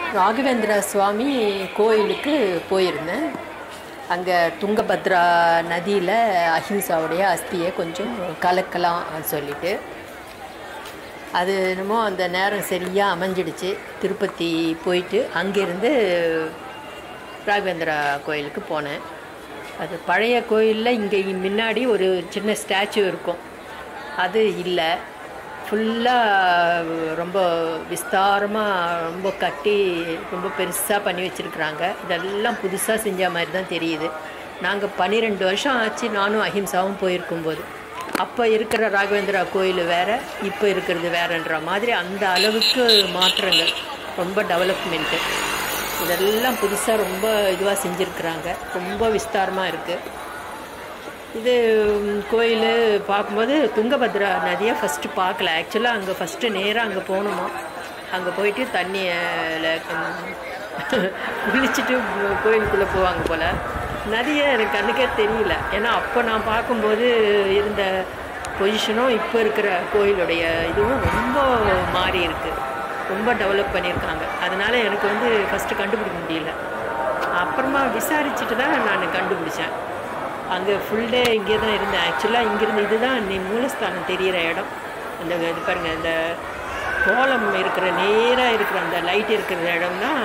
ராகவேந்திர சுவாமி கோயிலுக்கு போயிருந்தேன் அங்கே துங்கபத்ரா நதியில் அஹிம்சாவுடைய அஸ்தியை கொஞ்சம் கலக்கலாம் சொல்லிட்டு அது என்னமோ அந்த நேரம் சரியாக அமைஞ்சிடுச்சு திருப்பதி போயிட்டு அங்கேருந்து ராகவேந்திரா கோயிலுக்கு போனேன் அது பழைய கோயிலில் இங்கே முன்னாடி ஒரு சின்ன ஸ்டாச்சு இருக்கும் அது இல்லை ஃபுல்லாக ரொம்ப விஸ்தாரமாக ரொம்ப கட்டி ரொம்ப பெருசாக பண்ணி வச்சுருக்குறாங்க இதெல்லாம் புதுசாக செஞ்ச மாதிரி தான் தெரியுது நாங்கள் பன்னிரெண்டு வருஷம் ஆச்சு நானும் அஹிம்சாவும் போயிருக்கும்போது அப்போ இருக்கிற ராகவேந்திரா கோயில் வேறு இப்போ இருக்கிறது வேறன்ற மாதிரி அந்த அளவுக்கு மாற்றங்கள் ரொம்ப டெவலப்மெண்ட்டு இதெல்லாம் புதுசாக ரொம்ப இதுவாக செஞ்சுருக்குறாங்க ரொம்ப விஸ்தாரமாக இருக்குது இது கோயில் பார்க்கும்போது துங்கபத்ரா நதியை ஃபஸ்ட்டு பார்க்கல ஆக்சுவலாக அங்கே ஃபஸ்ட்டு நேராக அங்கே போகணுமா அங்கே போயிட்டு தண்ணியில் குளிச்சுட்டு கோயிலுக்குள்ளே போவாங்க போல் நதியை எனக்கு கண்ணுக்கே தெரியல ஏன்னா அப்போ நான் பார்க்கும்போது இருந்த பொசிஷனும் இப்போ இருக்கிற கோயிலுடைய இதுவும் ரொம்ப மாறி இருக்குது ரொம்ப டெவலப் பண்ணியிருக்காங்க அதனால் எனக்கு வந்து ஃபஸ்ட்டு கண்டுபிடிக்க முடியல அப்புறமா விசாரிச்சுட்டு தான் நான் கண்டுபிடிச்சேன் அங்கே ஃபுல் டே இங்கே தான் இருந்தேன் ஆக்சுவலாக இங்கேருந்து இதுதான் நீ மூலஸ்தானம் தெரிகிற இடம் அந்த இது பாருங்கள் இந்த கோலம் இருக்கிற நேராக இருக்கிற அந்த லைட் இருக்கிற இடம் தான்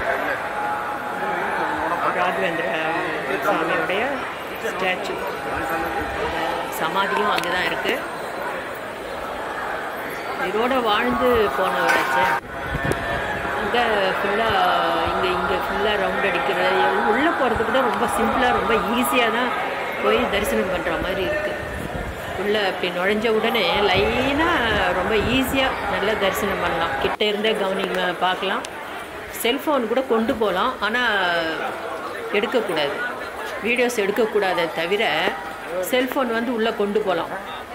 ராகவேந்திர சுவாமியுடைய ஸ்டாச்சு சமாதியும் அங்கே தான் இருக்குது இதோட வாழ்ந்து போனவராச்சே அங்கே ஃபுல்லாக இங்கே இங்கே ஃபுல்லாக ரவுண்ட் அடிக்கிறது உள்ளே போகிறது கூட ரொம்ப சிம்பிளாக ரொம்ப ஈஸியாக தான் போய் தரிசனம் பண்ணுற மாதிரி இருக்குது உள்ளே அப்படி நுழைஞ்ச உடனே லைனாக ரொம்ப ஈஸியாக நல்லா தரிசனம் பண்ணலாம் கிட்ட இருந்தே கவனிங்க பார்க்கலாம் செல்ஃபோன் கூட கொண்டு போகலாம் ஆனால் எடுக்கக்கூடாது வீடியோஸ் எடுக்கக்கூடாதே தவிர செல்ஃபோன் வந்து உள்ளே கொண்டு போகலாம்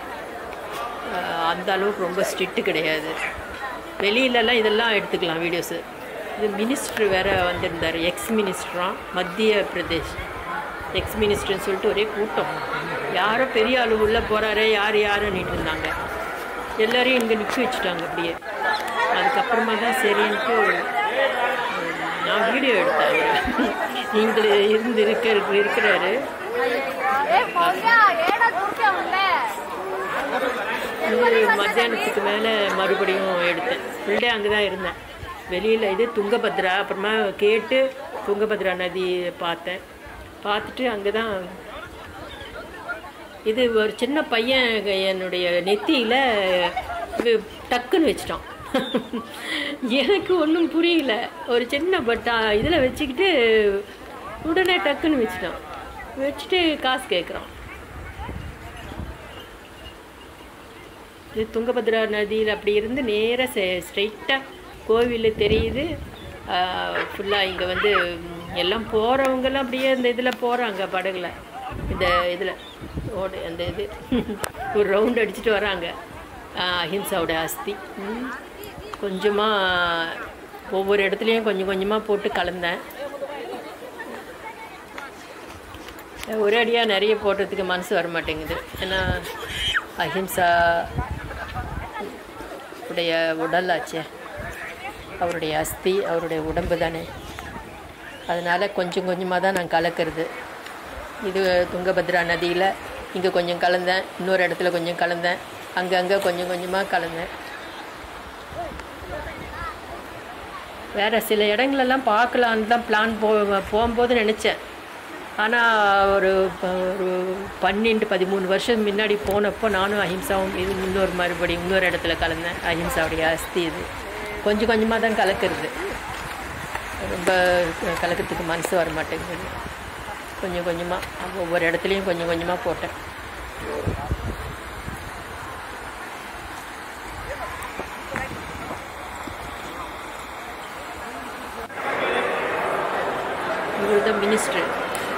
அந்த அளவுக்கு ரொம்ப ஸ்ட்ரிக்ட்டு கிடையாது வெளியிலலாம் இதெல்லாம் எடுத்துக்கலாம் வீடியோஸு இது மினிஸ்டர் வேறு வந்திருந்தார் எக்ஸ் மினிஸ்டரா மத்திய பிரதேஷ் எக்ஸ் மினிஸ்டர்னு சொல்லிட்டு ஒரே கூட்டம் யாரோ பெரிய ஆளு உள்ளே போகிறாரே யார் யாருன்னுட்டு இருந்தாங்க எல்லோரையும் இங்கே நிற்க வச்சுட்டாங்க அப்படியே அதுக்கப்புறமா தான் சரின்ட்டு நான் வீடியோ எடுத்தேன் நீங்கள் இருந்து இருக்க இருக்கிறாரு இது மத்தியானத்துக்கு மேலே மறுபடியும் எடுத்தேன் ஃபுல்டே அங்கே தான் இருந்தேன் வெளியில் இது துங்கபத்ரா அப்புறமா கேட்டு துங்கபத்ரா நதி பார்த்தேன் பார்த்துட்டு அங்கே தான் இது ஒரு சின்ன பையன் என்னுடைய நெத்தியில் டக்குன்னு வச்சிட்டான் எனக்கு ஒன்றும் புரியல ஒரு சின்ன பட்டா இதில் வச்சுக்கிட்டு உடனே டக்குன்னு வச்சுட்டான் வச்சுட்டு காசு கேட்குறான் இது துங்கபத்ரா நதியில் அப்படி இருந்து நேராக ஸ்ட்ரைட்டாக கோவில் தெரியுது ஃபுல்லாக இங்கே வந்து எல்லாம் போகிறவங்கெல்லாம் அப்படியே இந்த இதில் போகிறாங்க படகுல இந்த இதில் ஓடு அந்த இது ஒரு ரவுண்ட் அடிச்சுட்டு வராங்க அஹிம்சாவோட அஸ்தி கொஞ்சமாக ஒவ்வொரு இடத்துலையும் கொஞ்சம் கொஞ்சமாக போட்டு கலந்தேன் ஒரே அடியாக நிறைய போடுறதுக்கு மனசு வர மாட்டேங்குது ஏன்னா அஹிம்சா உடைய உடல் ஆச்சே அவருடைய அஸ்தி அவருடைய உடம்பு தானே அதனால் கொஞ்சம் கொஞ்சமாக தான் நான் கலக்கிறது இது துங்கபத்ரா நதியில் இங்கே கொஞ்சம் கலந்தேன் இன்னொரு இடத்துல கொஞ்சம் கலந்தேன் அங்கங்கே கொஞ்சம் கொஞ்சமாக கலந்தேன் வேறு சில இடங்களெல்லாம் பார்க்கலான்னு தான் பிளான் போ போகும்போது நினச்சேன் ஆனால் ஒரு ஒரு பன்னெண்டு பதிமூணு வருஷம் முன்னாடி போனப்போ நானும் அஹிம்சாவும் இது இன்னொரு மறுபடியும் இன்னொரு இடத்துல கலந்தேன் அஹிம்சாவுடைய அஸ்தி இது கொஞ்சம் கொஞ்சமாக தான் கலக்கிறது ரொம்ப கலக்கிறதுக்கு மனசு வர மாட்டேங்குது கொஞ்சம் கொஞ்சமாக ஒவ்வொரு இடத்துலையும் கொஞ்சம் கொஞ்சமாக போட்டேன் இவர் தான் மினிஸ்டர்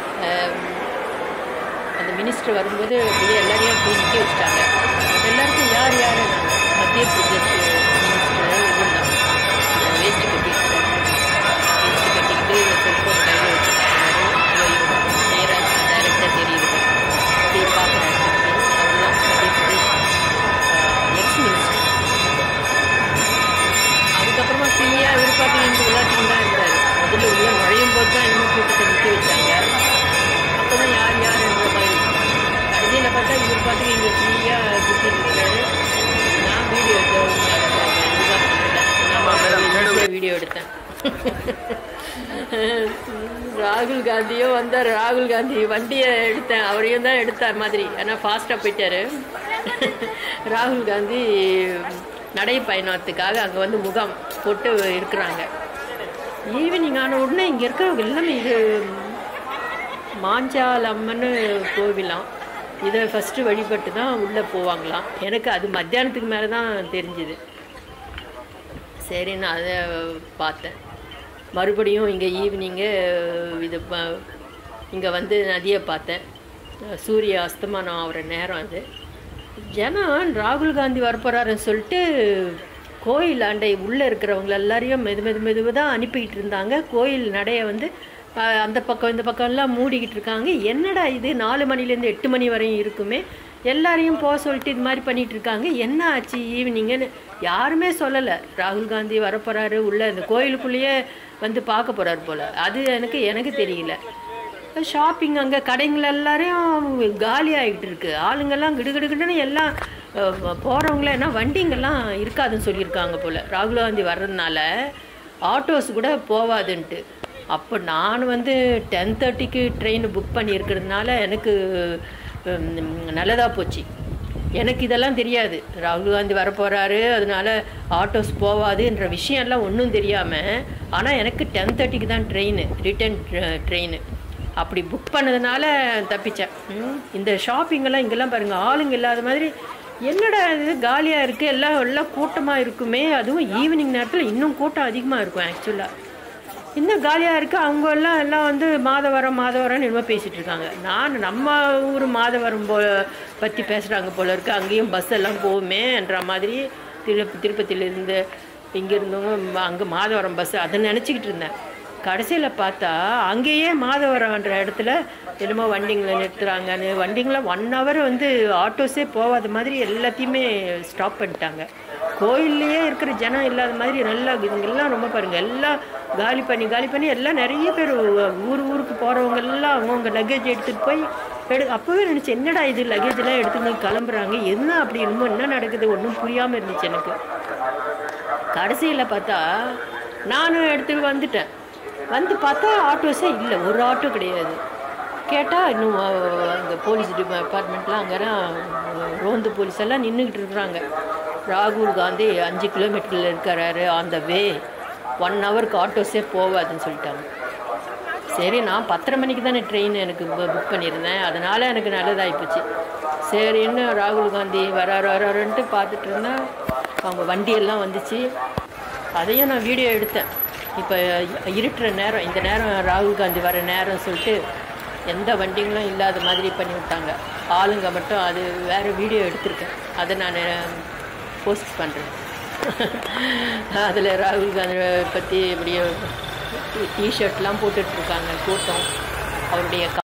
அந்த மினிஸ்டர் வரும்போது அப்படியே எல்லாரையும் அப்படி நிற்க வச்சுட்டாங்க எல்லாருக்கும் யார் யார் மத்திய பிரதேஷ் மினிஸ்டர் இவர் தான் வேஸ்ட் கட்டிட்டு வேஸ்ட் கட்டிக்கிட்டு செல்ஃபோன் கையில் வச்சுருக்காரு நேராக டைரெக்டாக தெரியுது அப்படியே பார்க்குறாரு அவர்தான் மத்திய பிரதேஷ் எக்ஸ் மினிஸ்டர் அதுக்கப்புறமா ஃப்ரீயாக விருப்பாட்டி விளையாட்டின்னு தான் வீடியோ எடுத்தேன் ராகுல் காந்தியும் வந்தார் ராகுல் காந்தி வண்டியை எடுத்தேன் அவரையும் தான் எடுத்தார் மாதிரி ஏன்னா ஃபாஸ்ட்டாக போயிட்டாரு ராகுல் காந்தி நடைப்பயணத்துக்காக அங்கே வந்து முகாம் போட்டு இருக்கிறாங்க ஈவினிங் ஆன உடனே இங்கே இருக்கிறவங்க எல்லாமே இது மாஞ்சால் அம்மன்னு கோவிலாம் இதை ஃபஸ்ட்டு வழிபட்டு தான் உள்ளே போவாங்களாம் எனக்கு அது மத்தியானத்துக்கு மேலே தான் தெரிஞ்சுது சரி நான் அதை பார்த்தேன் மறுபடியும் இங்கே ஈவினிங்கு இது இங்கே வந்து நதியை பார்த்தேன் சூரிய அஸ்தமானம் ஆகிற நேரம் அது ஜனம் ராகுல் காந்தி வரப்போகிறாருன்னு சொல்லிட்டு கோயில் அண்டை உள்ளே இருக்கிறவங்க எல்லாரையும் மெது மெது மெதுவாக தான் அனுப்பிக்கிட்டு இருந்தாங்க கோயில் நடைய வந்து அஹ், அந்த பக்கம் இந்த பக்கம்லாம் மூடிக்கிட்டு இருக்காங்க என்னடா இது நாலு மணிலேருந்து எட்டு மணி வரையும் இருக்குமே எல்லாரையும் போக சொல்லிட்டு இது மாதிரி பண்ணிட்டு இருக்காங்க என்ன ஆச்சு ஈவினிங்குன்னு யாருமே சொல்லலை ராகுல் காந்தி வரப்போகிறாரு உள்ள இந்த கோயிலுக்குள்ளேயே வந்து பார்க்க போகிறாரு போல் அது எனக்கு எனக்கு தெரியல ஷாப்பிங் அங்கே கடைங்கள் எல்லாரையும் காலி ஆகிட்டு இருக்கு ஆளுங்கெல்லாம் கிடுகிடுகிடுன்னு எல்லாம் போகிறவங்கள என்ன வண்டிங்கெல்லாம் இருக்காதுன்னு சொல்லியிருக்காங்க போல் ராகுல் காந்தி வர்றதுனால ஆட்டோஸ் கூட போவாதுன்ட்டு அப்போ நான் வந்து டென் தேர்ட்டிக்கு ட்ரெயின் புக் பண்ணியிருக்கிறதுனால எனக்கு நல்லதாக போச்சு எனக்கு இதெல்லாம் தெரியாது ராகுல் காந்தி வரப்போகிறாரு அதனால ஆட்டோஸ் போவாதுன்ற விஷயம்லாம் ஒன்றும் தெரியாமல் ஆனால் எனக்கு டென் தேர்ட்டிக்கு தான் ட்ரெயின் ரிட்டன் ட்ரெயின் அப்படி புக் பண்ணதுனால தப்பிச்சேன் ம், இந்த ஷாப்பிங்கெல்லாம் இங்கெல்லாம் பாருங்கள் ஆளுங்க இல்லாத மாதிரி என்னடா இது காலியாக இருக்குது எல்லாம் எல்லாம் கூட்டமாக இருக்குமே அதுவும் ஈவினிங் நேரத்தில் இன்னும் கூட்டம் அதிகமாக இருக்கும் ஆக்சுவலாக இன்னும் காலியாக இருக்குது அவங்க எல்லாம் எல்லாம் வந்து மாதவரம் மாதவரம்னு என்னமோ பேசிகிட்டு இருக்காங்க நான் நம்ம ஊர் மாதவரம் போ பற்றி பேசுகிறாங்க போல இருக்கு அங்கேயும் பஸ் எல்லாம் போகுமேன்ற மாதிரி திருப்ப திருப்பதியிலேருந்து இங்கே இருந்தவங்க அங்கே மாதவரம் பஸ் அதை நினச்சிக்கிட்டு இருந்தேன் கடைசியில் பார்த்தா அங்கேயே மாதவரம்ன்ற இடத்துல என்னமோ வண்டிங்களை நிறுத்துறாங்கன்னு வண்டிங்களை ஒன் ஹவர் வந்து ஆட்டோஸே போகாத மாதிரி எல்லாத்தையுமே ஸ்டாப் பண்ணிட்டாங்க கோயில்லையே இருக்கிற ஜனம் இல்லாத மாதிரி நல்லா இவங்கெல்லாம் ரொம்ப பாருங்கள் எல்லாம் காலி பண்ணி காலி பண்ணி எல்லாம் நிறைய பேர் ஊர் ஊருக்கு போகிறவங்க எல்லாம் அவங்கவுங்க லக்கேஜ் எடுத்துகிட்டு போய் எடு அப்போவே நினச்சேன் என்னடா இது லக்கேஜெல்லாம் எடுத்துன்னு கிளம்புறாங்க என்ன அப்படி என்னமோ என்ன நடக்குது ஒன்றும் புரியாமல் இருந்துச்சு எனக்கு கடைசியில் பார்த்தா நானும் எடுத்துட்டு வந்துட்டேன் வந்து பார்த்தா ஆட்டோஸே இல்லை ஒரு ஆட்டோ கிடையாது கேட்டால் இன்னும் அங்கே போலீஸ் டிபார்ட்மெண்ட்லாம் அங்கெல்லாம் ரோந்து போலீஸ் எல்லாம் நின்றுக்கிட்டு இருக்கிறாங்க ராகுல் காந்தி அஞ்சு கிலோமீட்டரில் இருக்கிறாரு ஆன் த வே ஒன் ஹவருக்கு ஆட்டோஸே போகாதுன்னு சொல்லிட்டாங்க சரி நான் பத்தரை மணிக்கு தானே ட்ரெயின் எனக்கு புக் பண்ணியிருந்தேன் அதனால் எனக்கு நல்லதாகிப்போச்சு சரின்னு ராகுல் காந்தி வராரு வராருன்ட்டு பார்த்துட்டு இருந்தேன் அவங்க வண்டியெல்லாம் வந்துச்சு அதையும் நான் வீடியோ எடுத்தேன் இப்போ இருட்டுற நேரம் இந்த நேரம் ராகுல் காந்தி வர நேரம் சொல்லிட்டு எந்த வண்டிங்களும் இல்லாத மாதிரி பண்ணி விட்டாங்க ஆளுங்க மட்டும் அது வேறு வீடியோ எடுத்திருக்கேன் அதை நான் போஸ்ட் பண்ணுறேன் அதில் ராகுல் காந்தி பற்றி இப்படியே டிஷர்ட்லாம் போட்டுட்ருக்காங்க கூட்டம் அவருடைய